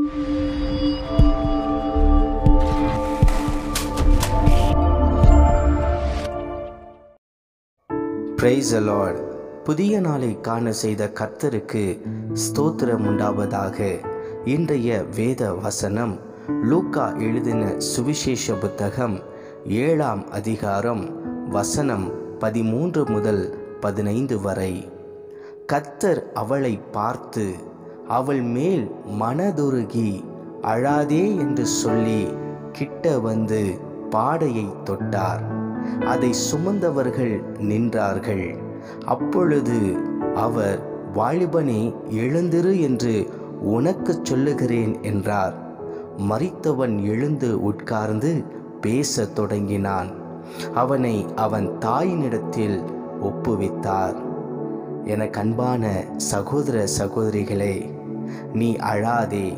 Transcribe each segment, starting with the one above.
price Lord புதிய நாளை காண செய்த கர்த்தருக்கு ஸ்தோத்திரம் உண்டாவதாக இன்றைய வேத வசனம் லூக்கா எழுதின சுவிசேஷ புத்தகம் ஏழாம் அதிகாரம் வசனம் பதிமூன்று முதல் பதினைந்து வரை கர்த்தர் அவளை பார்த்து அவள் மேல் மனதுருகி அழாதே என்று சொல்லி கிட்ட வந்து பாடையை தொட்டார் அதை சுமந்தவர்கள் நின்றார்கள் அப்பொழுது அவர் வாலிபனே எழுந்திரு என்று உனக்கு சொல்லுகிறேன் என்றார் மறித்தவன் எழுந்து உட்கார்ந்து பேசத் தொடங்கினான் அவனை அவன் தாயினிடத்தில் ஒப்புவித்தார் என அன்பான சகோதர சகோதரிகளே நீ அழாதே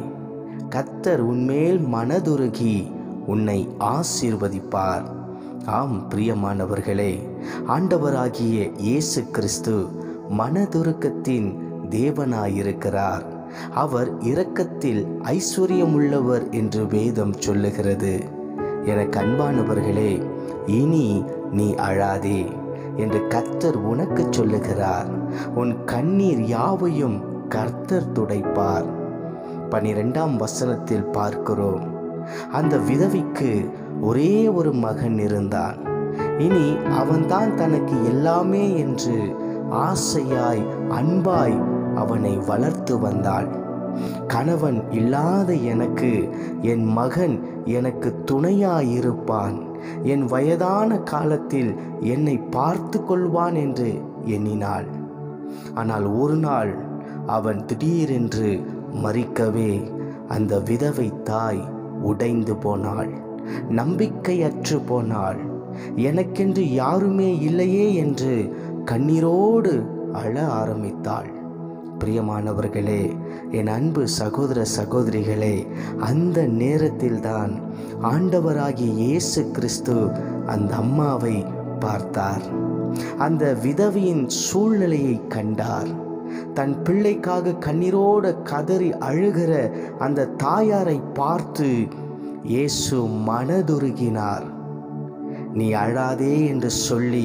கத்தர் உன்மேல் மனதுருகி உன்னை ஆசீர்வதிப்பார் ஆம் பிரியமானவர்களே ஆண்டவராகிய இயேசு கிறிஸ்து மனதுருக்கத்தின் தேவனாயிருக்கிறார் அவர் இரக்கத்தில் ஐஸ்வர்யமுள்ளவர் என்று வேதம் சொல்லுகிறது எனக்கு அன்பானவர்களே இனி நீ அழாதே என்று கர்த்தர் உனக்கு சொல்லுகிறார் உன் கண்ணீர் யாவையும் கர்த்தர் துடைப்பார் பனிரெண்டாம் வசனத்தில் பார்க்கிறோம் அந்த விதவிக்கு ஒரே ஒரு மகன் இருந்தான் இனி அவன்தான் தனக்கு எல்லாமே என்று ஆசையாய் அன்பாய் அவனை வளர்த்து வந்தாள் கணவன் இல்லாத எனக்கு என் மகன் எனக்கு துணையாயிருப்பான் என் வயதான காலத்தில் என்னை பார்த்து கொள்வான் என்று எண்ணினாள் ஆனால் ஒரு நாள் அவன் திடீரென்று மறிக்கவே அந்த விதவை தாய் உடைந்து போனாள் நம்பிக்கையற்று போனாள் எனக்கென்று யாருமே இல்லையே என்று கண்ணீரோடு அழ ஆரம்பித்தாள் பிரியமானவர்களே என் அன்பு சகோதர சகோதரிகளே அந்த நேரத்தில்தான் ஆண்டவராகிய இயேசு கிறிஸ்து அந்த அம்மாவை பார்த்தார் அந்த விதவியின் சூழ்நிலையை கண்டார் தன் பிள்ளைக்காக கண்ணீரோடு கதறி அழுகிற அந்த தாயாரை பார்த்து இயேசு மனதுருகினார் நீ அழாதே என்று சொல்லி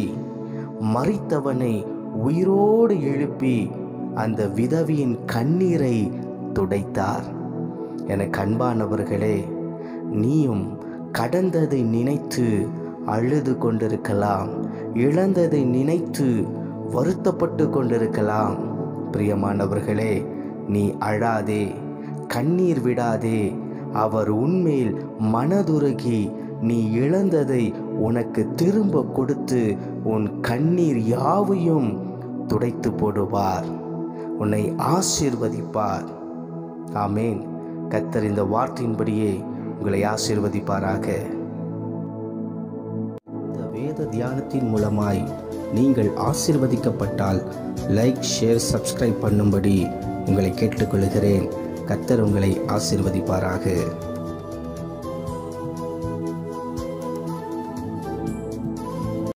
மறித்தவனை உயிரோடு எழுப்பி அந்த விதவியின் கண்ணீரை துடைத்தார் எனக்கு அன்பானவர்களே நீயும் கடந்ததை நினைத்து அழுது கொண்டிருக்கலாம் இழந்ததை நினைத்து வருத்தப்பட்டு கொண்டிருக்கலாம் பிரியமானவர்களே நீ அழாதே கண்ணீர் விடாதே அவர் உன்மேல் மனதுருகி நீ இழந்ததை உனக்கு திரும்ப கொடுத்து உன் கண்ணீர் யாவையும் துடைத்து போடுவார் உன்னை ஆசீர்வதிப்பார் ஆமேன் கத்தர் இந்த வார்த்தையின்படியே உங்களை ஆசீர்வதிப்பாராக இந்த வேத தியானத்தின் மூலமாய் நீங்கள் ஆசீர்வதிக்கப்பட்டால் லைக் ஷேர் சப்ஸ்கிரைப் பண்ணும்படி உங்களை கேட்டுக்கொள்கிறேன் கத்தர் உங்களை ஆசீர்வதிப்பாராக